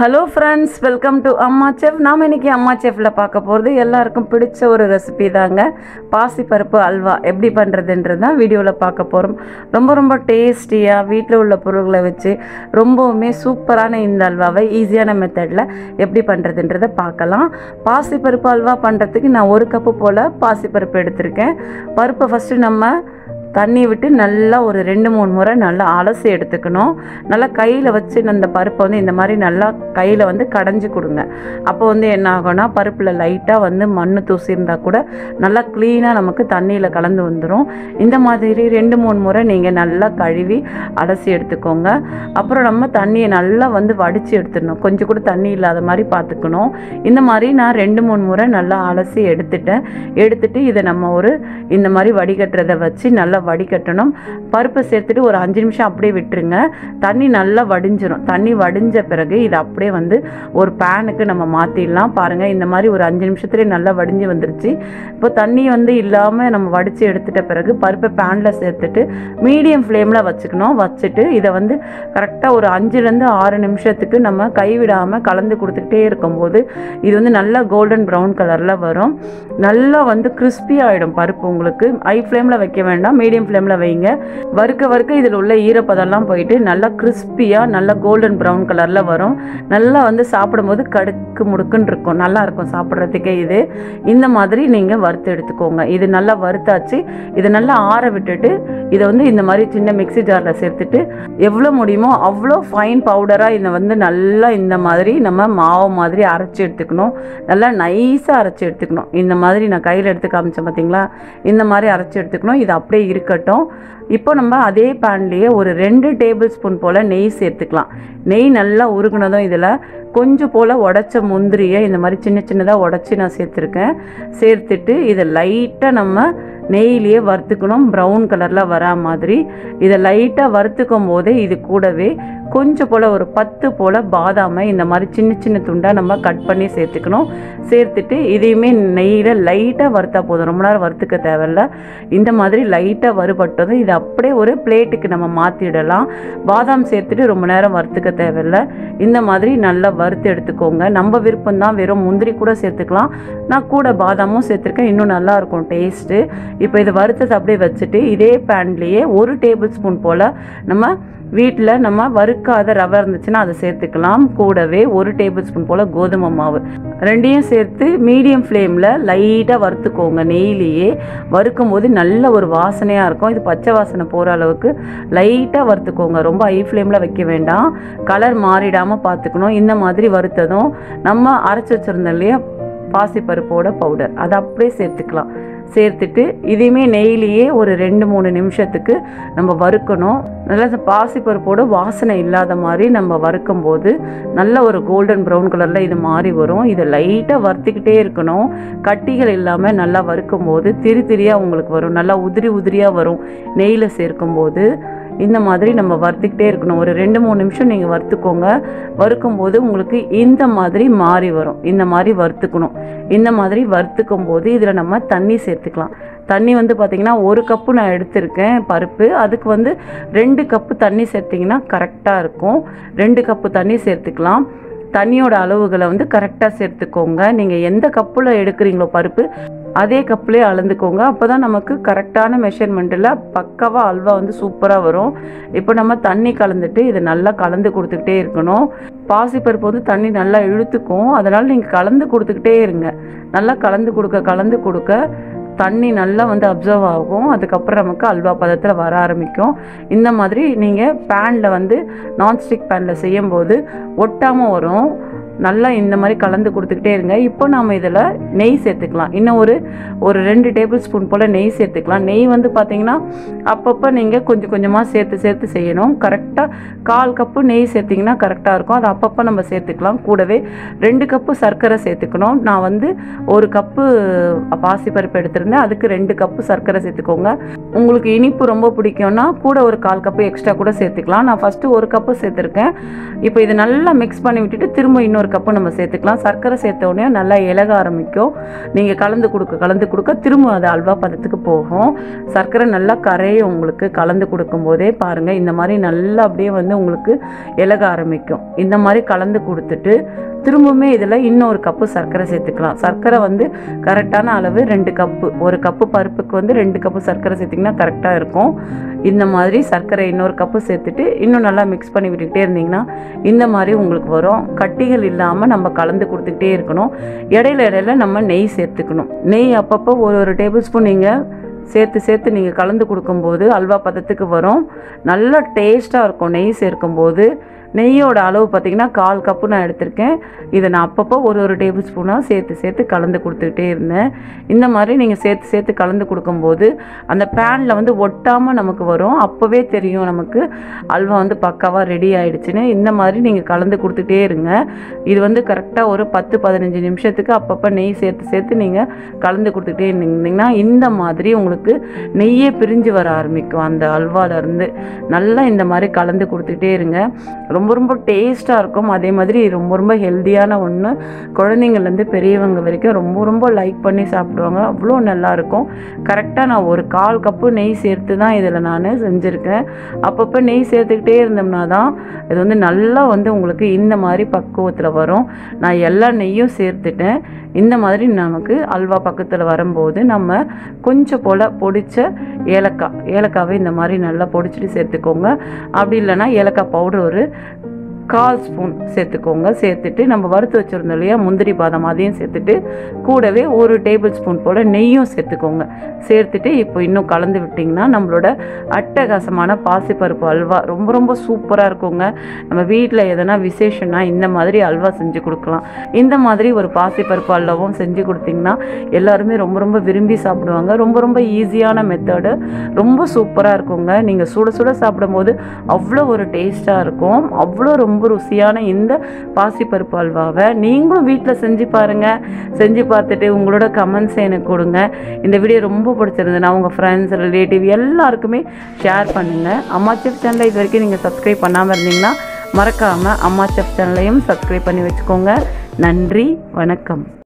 hello friends welcome to Amma chef நாம் இன்னைக்கு அம்மா செஃப்பில் பார்க்க போகிறது எல்லாருக்கும் பிடிச்ச ஒரு ரெசிபி தாங்க பாசிப்பருப்பு அல்வா எப்படி பண்ணுறதுன்றது தான் வீடியோவில் பார்க்க போகிறோம் ரொம்ப ரொம்ப டேஸ்டியாக வீட்டில் உள்ள பொருள்களை வச்சு ரொம்பவுமே சூப்பரான இந்த அல்வாவை ஈஸியான மெத்தடில் எப்படி பண்ணுறதுன்றதை பார்க்கலாம் பாசிப்பருப்பு அல்வா பண்ணுறதுக்கு நான் ஒரு கப்பு போல் பாசிப்பருப்பு எடுத்திருக்கேன் பருப்பை ஃபஸ்ட்டு நம்ம தண்ணி விட்டு நல்லா ஒரு ரெண்டு மூணு முறை நல்லா அலசி எடுத்துக்கணும் நல்லா கையில் வச்சு அந்த பருப்பை வந்து இந்த மாதிரி நல்லா கையில் வந்து கடைஞ்சி கொடுங்க அப்போ வந்து என்ன ஆகும்னா பருப்பில் லைட்டாக வந்து மண் தூசி இருந்தால் கூட நல்லா க்ளீனாக நமக்கு தண்ணியில் கலந்து வந்துடும் இந்த மாதிரி ரெண்டு மூணு முறை நீங்கள் நல்லா கழுவி அலசி எடுத்துக்கோங்க அப்புறம் நம்ம தண்ணியை நல்லா வந்து வடித்து எடுத்துடணும் கொஞ்சம் கூட தண்ணி இல்லாத மாதிரி பார்த்துக்கணும் இந்த மாதிரி நான் ரெண்டு மூணு முறை நல்லா அலசி எடுத்துட்டேன் எடுத்துட்டு இதை நம்ம ஒரு இந்த மாதிரி வடிகட்டுறதை வச்சு நல்லா வடிகட்டணும் பருப்பை சேர்த்துட்டு ஒரு அஞ்சு நிமிஷம் அப்படியே விட்டுருங்க தண்ணி நல்லா வடிஞ்சிரும் தண்ணி வடிஞ்ச பிறகு இதை அப்படியே வந்து ஒரு பேனுக்கு நம்ம மாற்றிடலாம் பாருங்கள் இந்த மாதிரி ஒரு அஞ்சு நிமிஷத்துலேயே நல்லா வடிஞ்சு வந்துருச்சு இப்போ தண்ணி வந்து இல்லாமல் நம்ம வடித்து எடுத்துட்ட பிறகு பருப்பை பேனில் சேர்த்துட்டு மீடியம் ஃப்ளேமில் வச்சுக்கணும் வச்சுட்டு இதை வந்து கரெக்டாக ஒரு அஞ்சுலேருந்து ஆறு நிமிஷத்துக்கு நம்ம கைவிடாமல் கலந்து கொடுத்துக்கிட்டே இருக்கும்போது இது வந்து நல்லா கோல்டன் ப்ரௌன் கலரில் வரும் நல்லா வந்து crispy ஆகிடும் பருப்பு உங்களுக்கு ஹை ஃப்ளேமில் வைக்க வேண்டாம் மீடியம் ஃப்ளேமில் வைங்க வறுக்க வறுக்க இதில் உள்ள ஈரப்பதம்லாம் போயிட்டு நல்லா கிறிஸ்பியாக நல்லா கோல்டன் ப்ரௌன் கலரில் வரும் நல்லா வந்து சாப்பிடும்போது கடுக்கு முடுக்குன்னு இருக்கும் நல்லா இருக்கும் சாப்பிட்றதுக்கே இது இந்த மாதிரி நீங்கள் வறுத்து எடுத்துக்கோங்க இது நல்லா வறுத்தாச்சு இதை நல்லா ஆற விட்டுட்டு இதை வந்து இந்த மாதிரி சின்ன மிக்ஸி ஜாரில் சேர்த்துட்டு எவ்வளோ முடியுமோ அவ்வளோ ஃபைன் பவுடராக இதை வந்து நல்லா இந்த மாதிரி நம்ம மாவு மாதிரி அரைச்சி எடுத்துக்கணும் நல்லா நைஸாக அரைச்சி எடுத்துக்கணும் இந்த மாதிரி நான் கையில் எடுத்து காமிச்சேன் பார்த்தீங்களா இந்த மாதிரி அரைச்சி எடுத்துக்கணும் இது அப்படியே இருக்கட்டும் இப்போ நம்ம அதே பேன்லேயே ஒரு ரெண்டு டேபிள் ஸ்பூன் போல் நெய் சேர்த்துக்கலாம் நெய் நல்லா உருகுனதும் இதில் கொஞ்சம் போல் உடச்ச முந்திரியை இந்த மாதிரி சின்ன சின்னதாக உடச்சி நான் சேர்த்துருக்கேன் சேர்த்துட்டு இதை லைட்டாக நம்ம நெய்யிலேயே வறுத்துக்கணும் ப்ரௌன் கலரில் வரா மாதிரி இதை லைட்டாக வறுத்துக்கும் போதே இது கூடவே கொஞ்சம் போல் ஒரு பத்து போல் பாதாமை இந்த மாதிரி சின்ன சின்ன துண்டாக நம்ம கட் பண்ணி சேர்த்துக்கணும் சேர்த்துட்டு இதையுமே நெய்யில் லைட்டாக வறுத்தா போதும் ரொம்ப நேரம் வறுத்துக்க தேவையில்ல இந்த மாதிரி லைட்டாக வறுபட்டதும் இதை அப்படியே ஒரு பிளேட்டுக்கு நம்ம மாற்றிடலாம் பாதாம் சேர்த்துட்டு ரொம்ப நேரம் வறுத்துக்க தேவையில்ல இந்த மாதிரி நல்லா வறுத்து எடுத்துக்கோங்க நம்ம விருப்பம் தான் வெறும் முந்திரி கூட சேர்த்துக்கலாம் நான் கூட பாதாமும் சேர்த்துருக்கேன் இன்னும் நல்லா இருக்கும் டேஸ்ட்டு இப்போ இதை வறுத்தது அப்படியே வச்சுட்டு இதே பேன்லேயே ஒரு டேபிள் ஸ்பூன் போல் நம்ம வீட்டில் நம்ம வறுக்காத ரவை இருந்துச்சுன்னா அதை சேர்த்துக்கலாம் கூடவே ஒரு டேபிள் ஸ்பூன் போல் கோதுமை மாவு ரெண்டையும் சேர்த்து மீடியம் ஃப்ளேமில் லைட்டாக வறுத்துக்கோங்க நெய்லேயே வறுக்கும் போது நல்ல ஒரு வாசனையாக இருக்கும் இது பச்சை வாசனை போகிற அளவுக்கு லைட்டாக வறுத்துக்கோங்க ரொம்ப ஹை ஃப்ளேமில் வைக்க வேண்டாம் கலர் மாறிடாமல் பார்த்துக்கணும் இந்த மாதிரி வறுத்ததும் நம்ம அரைச்சி வச்சுருந்தோம் இல்லையா பாசிப்பருப்போட பவுடர் அதை அப்படியே சேர்த்துக்கலாம் சேர்த்துட்டு இதையுமே நெய்லியே ஒரு ரெண்டு மூணு நிமிஷத்துக்கு நம்ம வறுக்கணும் நல்லா இந்த பாசிப்பருப்போட வாசனை இல்லாத மாதிரி நம்ம வறுக்கும் போது நல்ல ஒரு கோல்டன் ப்ரௌன் கலரில் இது மாறி வரும் இதை லைட்டாக வறுத்துக்கிட்டே இருக்கணும் கட்டிகள் இல்லாமல் நல்லா வறுக்கும் போது திரி திரியாக உங்களுக்கு வரும் நல்லா உதிரி உதிரியாக வரும் நெய்யில் சேர்க்கும் போது இந்த மாதிரி நம்ம வறுத்துக்கிட்டே இருக்கணும் ஒரு ரெண்டு மூணு நிமிஷம் நீங்கள் வறுத்துக்கோங்க வறுக்கும் போது உங்களுக்கு இந்த மாதிரி மாறி வரும் இந்த மாதிரி வறுத்துக்கணும் இந்த மாதிரி வறுத்துக்கும் போது இதில் நம்ம தண்ணி சேர்த்துக்கலாம் தண்ணி வந்து பார்த்திங்கன்னா ஒரு கப்பு நான் எடுத்திருக்கேன் பருப்பு அதுக்கு வந்து ரெண்டு கப்பு தண்ணி சேர்த்திங்கன்னா கரெக்டாக இருக்கும் ரெண்டு கப்பு தண்ணி சேர்த்துக்கலாம் தண்ணியோட அளவுகளை வந்து கரெக்டாக சேர்த்துக்கோங்க நீங்கள் எந்த கப்பில் எடுக்கிறீங்களோ பருப்பு அதே கப்லேயே அளந்துக்கோங்க அப்போ தான் நமக்கு கரெக்டான மெஷர்மெண்ட்டில் பக்காவாக அல்வா வந்து சூப்பராக வரும் இப்போ நம்ம தண்ணி கலந்துட்டு இதை நல்லா கலந்து கொடுத்துக்கிட்டே இருக்கணும் பாசிப்பருப்பு வந்து தண்ணி நல்லா இழுத்துக்கும் அதனால் நீங்கள் கலந்து கொடுத்துக்கிட்டே இருங்க நல்லா கலந்து கொடுக்க கலந்து கொடுக்க தண்ணி நல்லா வந்து அப்சர்வ் ஆகும் அதுக்கப்புறம் நமக்கு அல்வா பதத்தில் வர ஆரம்பிக்கும் இந்த மாதிரி நீங்கள் பேனில் வந்து நான்ஸ்டிக் பேனில் செய்யும்போது ஒட்டாமல் வரும் நல்லா இந்த மாதிரி கலந்து கொடுத்துக்கிட்டே இருங்க இப்போ நாம் இதில் நெய் சேர்த்துக்கலாம் இன்னும் ஒரு ஒரு ரெண்டு டேபிள் ஸ்பூன் போல் நெய் சேர்த்துக்கலாம் நெய் வந்து பார்த்திங்கன்னா அப்பப்போ நீங்கள் கொஞ்சம் கொஞ்சமாக சேர்த்து சேர்த்து செய்யணும் கரெக்டாக கால் கப்பு நெய் சேர்த்திங்கன்னா கரெக்டாக இருக்கும் அது அப்பப்போ நம்ம சேர்த்துக்கலாம் கூடவே ரெண்டு கப்பு சர்க்கரை சேர்த்துக்கணும் நான் வந்து ஒரு கப்பு பாசிப்பருப்பு எடுத்திருந்தேன் அதுக்கு ரெண்டு கப்பு சர்க்கரை சேர்த்துக்கோங்க உங்களுக்கு இனிப்பு ரொம்ப பிடிக்கும்னா கூட ஒரு கால் கப்பு எக்ஸ்ட்ரா கூட சேர்த்துக்கலாம் நான் ஃபஸ்ட்டு ஒரு கப்பு சேர்த்துருக்கேன் இப்போ இதை நல்லா மிக்ஸ் பண்ணி விட்டுட்டு திரும்ப இன்னொரு கப்பு நம்ம சேர்த்துக்கலாம் சர்க்கரை சேர்த்த உடனே நல்லா இலக ஆரம்பிக்கும் நீங்கள் கலந்து கொடுக்க கலந்து கொடுக்க திரும்ப அது அல்வா பதத்துக்கு போகும் சர்க்கரை நல்லா கரையும் உங்களுக்கு கலந்து கொடுக்கும்போதே பாருங்கள் இந்த மாதிரி நல்லா அப்படியே வந்து உங்களுக்கு இலக ஆரம்பிக்கும் இந்த மாதிரி கலந்து கொடுத்துட்டு திரும்பவுமே இதில் இன்னொரு கப்பு சர்க்கரை சேர்த்துக்கலாம் சர்க்கரை வந்து கரெக்டான அளவு ரெண்டு கப்பு ஒரு கப்பு பருப்புக்கு வந்து ரெண்டு கப்பு சர்க்கரை சேர்த்திங்கன்னா கரெக்டாக இருக்கும் இந்த மாதிரி சர்க்கரை இன்னொரு கப்பு சேர்த்துட்டு இன்னும் நல்லா மிக்ஸ் பண்ணி விட்டுக்கிட்டே இருந்தீங்கன்னா இந்த மாதிரி உங்களுக்கு வரும் கட்டிகள் இல்லாமல் நம்ம கலந்து கொடுத்துக்கிட்டே இருக்கணும் இடையில இடையில நம்ம நெய் சேர்த்துக்கணும் நெய் அப்பப்போ ஒரு ஒரு டேபிள் ஸ்பூன் நீங்கள் சேர்த்து சேர்த்து நீங்கள் கலந்து கொடுக்கும்போது அல்வா பதத்துக்கு வரும் நல்ல டேஸ்ட்டாக இருக்கும் நெய் சேர்க்கும்போது நெய்யோட அளவு பார்த்திங்கன்னா கால் கப்பு நான் எடுத்திருக்கேன் இதை நான் அப்பப்போ ஒரு ஒரு டேபிள் ஸ்பூனாக சேர்த்து சேர்த்து கலந்து கொடுத்துக்கிட்டே இருந்தேன் இந்த மாதிரி நீங்கள் சேர்த்து சேர்த்து கலந்து கொடுக்கும்போது அந்த பேனில் வந்து ஒட்டாமல் நமக்கு வரும் அப்போவே தெரியும் நமக்கு அல்வா வந்து பக்காவாக ரெடி ஆயிடுச்சுன்னு இந்த மாதிரி நீங்கள் கலந்து கொடுத்துட்டே இருங்க இது வந்து கரெக்டாக ஒரு பத்து பதினஞ்சு நிமிஷத்துக்கு அப்பப்போ நெய் சேர்த்து சேர்த்து நீங்கள் கலந்து கொடுத்துட்டே இருந்தீங்கன்னா இந்த மாதிரி உங்களுக்கு நெய்யே பிரிஞ்சு வர ஆரம்பிக்கும் அந்த அல்வாலேருந்து நல்லா இந்த மாதிரி கலந்து கொடுத்துட்டே இருங்க ரொம்ப ரொம்ப டேஸ்ட்டாக இருக்கும் அதே மாதிரி ரொம்ப ரொம்ப ஹெல்த்தியான ஒன்று குழந்தைங்கள்லேருந்து பெரியவங்க வரைக்கும் ரொம்ப ரொம்ப லைக் பண்ணி சாப்பிடுவாங்க அவ்வளோ நல்லாயிருக்கும் கரெக்டாக நான் ஒரு கால் கப்பு நெய் சேர்த்து தான் இதில் நான் செஞ்சுருக்கேன் அப்பப்போ நெய் சேர்த்துக்கிட்டே இருந்தோம்னா தான் இது வந்து நல்லா வந்து உங்களுக்கு இந்த மாதிரி பக்குவத்தில் வரும் நான் எல்லா நெய்யும் சேர்த்துட்டேன் இந்த மாதிரி நமக்கு அல்வா பக்கத்தில் வரும்போது நம்ம கொஞ்சம் போல் பொடிச்ச ஏலக்காய் ஏலக்காவை இந்த மாதிரி நல்லா பொடிச்சிட்டு சேர்த்துக்கோங்க அப்படி இல்லைன்னா ஏலக்காய் பவுடர் ஒரு கால் ஸ்பூன் சேர்த்துக்கோங்க சேர்த்துட்டு நம்ம வறுத்து வச்சுருந்தோம் இல்லையா முந்திரி பாதாம் அதையும் சேர்த்துட்டு கூடவே ஒரு டேபிள் ஸ்பூன் போல் நெய்யும் சேர்த்துக்கோங்க சேர்த்துட்டு இப்போ இன்னும் கலந்து விட்டிங்கன்னா நம்மளோட அட்டகாசமான பாசிப்பருப்பு அல்வா ரொம்ப ரொம்ப சூப்பராக இருக்குங்க நம்ம வீட்டில் எதனா விசேஷம்னா இந்த மாதிரி அல்வா செஞ்சு கொடுக்கலாம் இந்த மாதிரி ஒரு பாசிப்பருப்பு அல்வாவும் செஞ்சு கொடுத்தீங்கன்னா எல்லாருமே ரொம்ப ரொம்ப விரும்பி சாப்பிடுவாங்க ரொம்ப ரொம்ப ஈஸியான மெத்தடு ரொம்ப சூப்பராக இருக்குங்க நீங்கள் சுட சுட சாப்பிடும்போது அவ்வளோ ஒரு டேஸ்ட்டாக இருக்கும் அவ்வளோ ரொம்ப ருசியான இந்த பாசிப்பருப்பு அல்வாவை நீங்களும் வீட்டில் செஞ்சு பாருங்கள் செஞ்சு பார்த்துட்டு உங்களோட கமெண்ட்ஸ் எனக்கு கொடுங்க இந்த வீடியோ ரொம்ப பிடிச்சிருந்ததுன்னா உங்கள் ஃப்ரெண்ட்ஸ் ரிலேட்டிவ் எல்லாருக்குமே ஷேர் பண்ணுங்கள் அம்மா செஃப் சேனலை இது வரைக்கும் நீங்கள் சப்ஸ்கிரைப் பண்ணாமல் இருந்தீங்கன்னா மறக்காமல் அம்மா செஃப் சேனலையும் சப்ஸ்கிரைப் பண்ணி வச்சுக்கோங்க நன்றி வணக்கம்